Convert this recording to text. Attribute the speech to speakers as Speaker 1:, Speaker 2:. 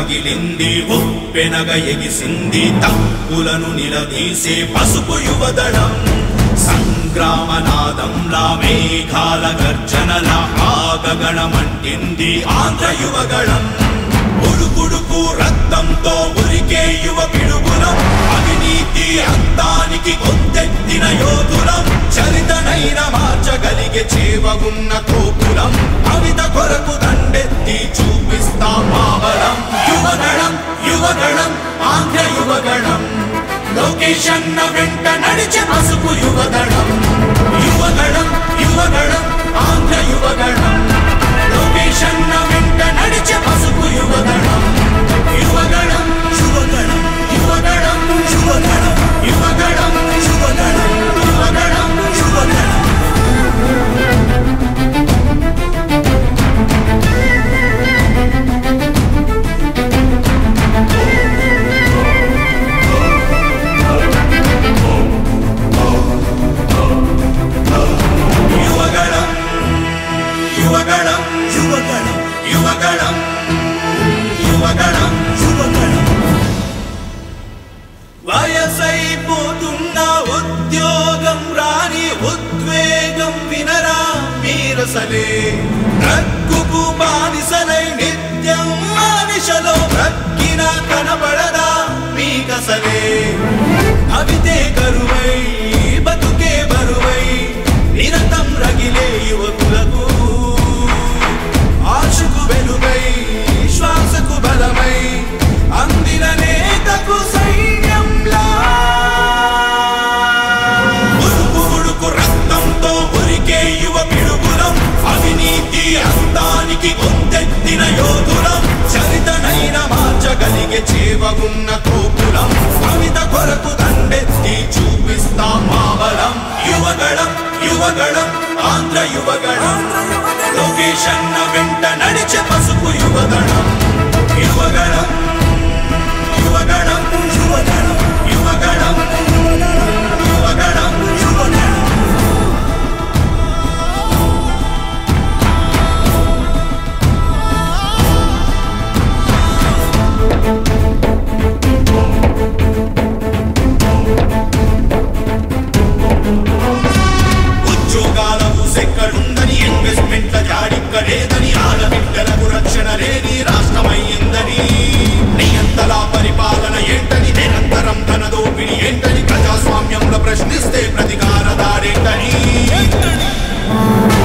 Speaker 1: రగిలింది ఉప్పెనగ ఎగిసింది తప్పులను నిలదీసే పసుపు యువదళం సంగ్రామనాదంలా మేఘాల గర్జనల ఆగగణమంటింది ఆంధ్ర యువగళం ఉడుకుడుకు రక్తంతో ఉరికే యువ పిడుగులం అవినీతి అంతానికి కొత్తెత్తిన యోధులం చరితనైన మార్చగలిగే చేవగున్న తోపులం కవిత కొరకు దండెత్తి చూపిస్తాం మాబలం యువగణం యువగణం ఆంధ్ర యువగణం లోకేషన్న వెంట నడిచే పసుపు యువగణం యువగణం యువగణం ఆంధ్ర యువగణం లోకేషన్న వెంట నడిచే పసుపు యువగణం యువగణం యువగణం యువగణం యువగణం యువగణం యువగణం యువగణం యువగణం యువగణం యువగణం యువగణం యువగణం యువగణం యువగణం వయసైపోతున్న ఉద్యోగం రాని ఉద్వేగం వినరా మీరసలే రక్కుకు బానిసలై నిత్యం మానిషలో రక్కిన కనబడదా మీకసలే అవితే కరువై బతుకే బరువై నిరతం రగిలే యువకులకు ఆశకు వెలుగై శ్వాసకు బలమై అందిన నేతకు సైన్యంలా ఉడుకు ఉడుకు రక్తంతో ఉరికే యువ పిడుగులం అవినీతి అంతానికి గొంతెత్తిన యోధులం చరితనైన మార్చగలిగే చేవగున్న తోపులం కవిత కొరకు దండెత్తి చూపిస్తాం మాబలం యువగళం యువగళం ఆంధ్ర యువగళం లోకేషన్న వెంట నడిచే పసుపు యువగణం యువగణం యువగణం యువగణం యువగణం యువగణం యువగణం ఉద్యోగాల ఊసెక్కడుందని ఇన్వెస్ట్మెంట్ల జాడిక్కలేదని ఆడబిడ్డలకు రక్షణ లేని రాష్ట్రమయ్యిందని నియంతలా పరిపాలన ఏంటని నిరంతరం ధన దోపిడి ఏంటని ప్రజాస్వామ్యంలో ప్రశ్నిస్తే ప్రతికార దారేంటని